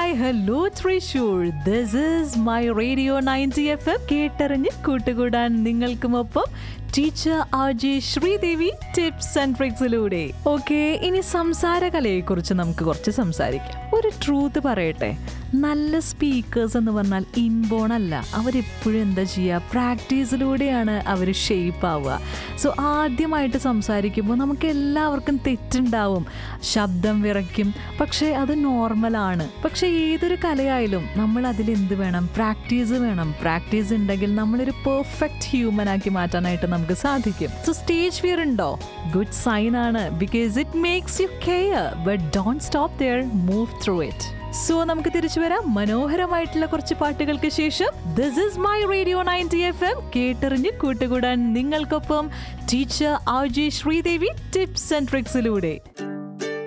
hi hello Thrissur this is my radio ninety F M കേട്ടറിഞ്ഞ് കൂട്ടുകൂടാൻ നിങ്ങൾക്കുമൊപ്പം teacher R J Sreedevi tips and ട്രിക്സിലൂടെ okay ഇനി സംസാര കലയെ കുറിച്ച് നമുക്ക് കുറച്ച് സംസാരിക്കാം ഒരു ട്രൂത്ത് പറയട്ടെ നല്ല സ്പീക്കേഴ്സ് എന്ന് പറഞ്ഞാൽ ഇൻബോൺ അല്ല അവരെപ്പോഴും എന്താ ചെയ്യുക പ്രാക്ടീസിലൂടെയാണ് അവർ ഷേപ്പ് ആവുക സോ ആദ്യമായിട്ട് സംസാരിക്കുമ്പോൾ നമുക്ക് എല്ലാവർക്കും തെറ്റുണ്ടാവും ശബ്ദം വിറയ്ക്കും പക്ഷേ അത് നോർമലാണ് പക്ഷേ ഏതൊരു കലയായാലും നമ്മൾ അതിൽ എന്ത് വേണം പ്രാക്ടീസ് വേണം പ്രാക്ടീസ് ഉണ്ടെങ്കിൽ നമ്മളൊരു പെർഫെക്റ്റ് ഹ്യൂമൻ ആക്കി മാറ്റാനായിട്ട് നമുക്ക് സാധിക്കും സോ സ്റ്റേജ് ഫിയർ ഉണ്ടോ ഗുഡ് സൈൻ ആണ് because it makes you care but don't stop there move through it so നമുക്ക് തിരിച്ചു വരാം മനോഹരമായിട്ടുള്ള കുറച്ച് പാട്ടുകൾക്ക് ശേഷം this is my radio ninety F M കേട്ടറിഞ്ഞ് കൂട്ടുകൂടാൻ നിങ്ങൾക്കൊപ്പം teacher R J Sreedevi tips and ട്രിക്സിലൂടെ